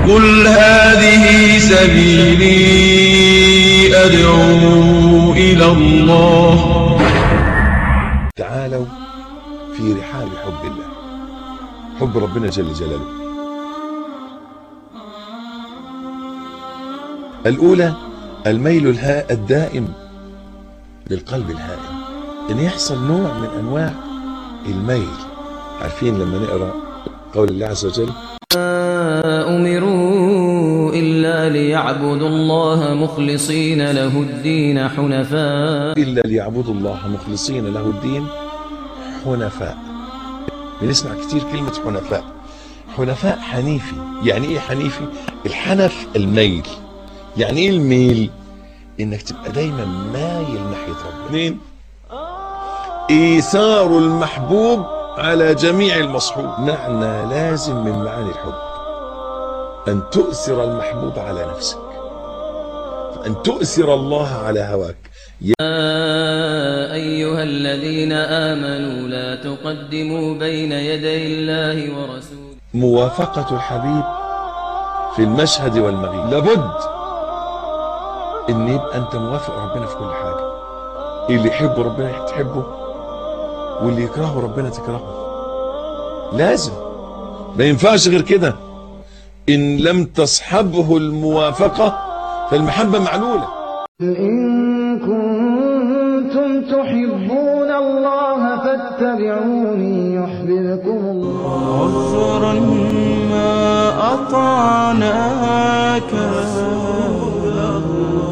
قل هذه سبيلي أدعو إلى الله تعالوا في رحاب حب الله حب ربنا جل جلاله الأولى الميل الهاء الدائم للقلب الهائم ان يحصل نوع من انواع الميل عارفين لما نقرا قول الله عز وجل أمروا إلا ليعبدوا الله مخلصين له الدين حنفاء الا ليعبدوا الله مخلصين له الدين حنفاء بنسمع كتير كلمه حنفاء حنفاء حنيفي يعني ايه حنيفي الحنف الميل يعني ايه الميل انك تبقى دايما مايل ناحيه ربنا اثنين ايثار المحبوب على جميع المصحوب معنى لازم من معاني الحب ان تؤثر المحبوب على نفسك ان تؤثر الله على هواك يا أيها الذين آمنوا لا تقدموا بين يدي الله ورسوله موافقة الحبيب في المشهد والمغيب لابد ان يبقى انت موافق ربنا في كل حاجة اللي يحبه ربنا تحبه واللي يكرهه ربنا تكرهه لازم ما ينفعش غير كده ان لم تصحبه الموافقة فالمحبة معلولة إن كنتم تحبون الله فاتبعوني يحببكم الله عذرا ما أطعناك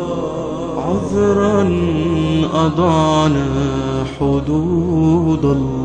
عذرا أضعنا حدود الله